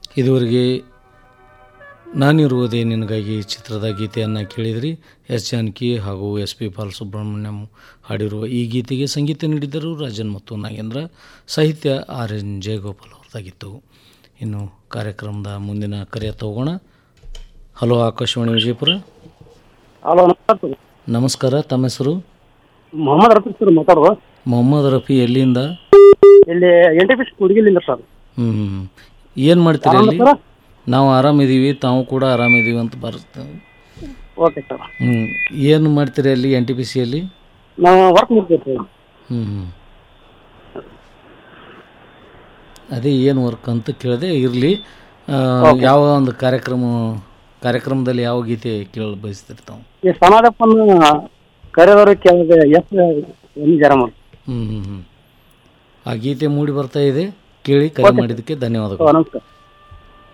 ಇದುವರೆಗೆ ನಾನಿರುವುದೇ ನಿನಗಾಗಿ ಚಿತ್ರದ ಗೀತೆಯನ್ನು ಕೇಳಿದ್ರಿ ಎಸ್ ಜಾನಕಿ ಹಾಗೂ ಎಸ್ ಪಿ ಬಾಲಸುಬ್ರಹ್ಮಣ್ಯಂ ಹಾಡಿರುವ ಈ ಗೀತೆಗೆ ಸಂಗೀತ ನೀಡಿದ್ದರು ರಾಜನ್ ಮತ್ತು ನಾಗೇಂದ್ರ ಸಾಹಿತ್ಯ ಆರ್ ಎನ್ ಜಯಗೋಪಾಲ್ ಅವರದಾಗಿತ್ತು ಇನ್ನು ಕಾರ್ಯಕ್ರಮದ ಮುಂದಿನ ಕರೆ ತಗೋಣ ಹಲೋ ಆಕಾಶವಾಣಿ ವಿಜಯಪುರ ಹಲೋ ನಮಸ್ಕಾರ ನಮಸ್ಕಾರ ತಮ್ಮ ಹೆಸರು ಮೊಹಮ್ಮದ್ ರಫೀಕ್ ಸರ್ ಮಾತಾಡುವ ಮೊಹಮ್ಮದ್ ರಫಿ ಎಲ್ಲಿಂದ ಇಲ್ಲಿ ಎನ್ ಟಿ ಪಿ ಕುಡ್ಗಿಲಿಂದ ಸರ್ ಹ್ಞೂ ಏನು ಮಾಡ್ತೀರಿ ಆರಾಮ ಅಲ್ಲಿ ಸರ? ನಾವು ಆರಾಮಿದ್ದೀವಿ ತಾವು ಕೂಡ ಆರಾಮಿದ್ದೀವಿ ಅಂತ ಬರುತ್ತೆ ಓಕೆ ಸರ್ ಹ್ಞೂ ಏನು ಮಾಡ್ತೀರಿ ಅಲ್ಲಿ ಎನ್ ಟಿ ಪಿ ಸಿಯಲ್ಲಿ ನಾವು ವರ್ಕ್ ಮಾಡ್ತೀವಿ ಸರ್ ಹ್ಞೂ ಹ್ಞೂ ಅದೇ ಏನು ವರ್ಕ್ ಅಂತ ಕೇಳಿದೆ ಇರಲಿ ಯಾವ ಒಂದು ಕಾರ್ಯಕ್ರಮ ಕಾರ್ಯಕ್ರಮದಲ್ಲಿ ಯಾವ ಗೀತೆ ಕೇಳಲು ಬಯಸ್ತೀರಿ ತಾವು ಈ ಸಮಾಜಪ್ಪನ ಕರೆದವರು ಕೇಳಿದೆ ಎಸ್ ಎನ್ ಜರಮ ಹ್ಞೂ ಹ್ಞೂ ಹ್ಞೂ ಆ ಗೀತೆ ಮೂಡಿ ಬರ್ತಾ ಇದೆ ಕೇಳಿ ಕರೆ ಮಾಡಿದ್ದಕ್ಕೆ ಧನ್ಯವಾದಗಳು ನಮಸ್ಕಾರ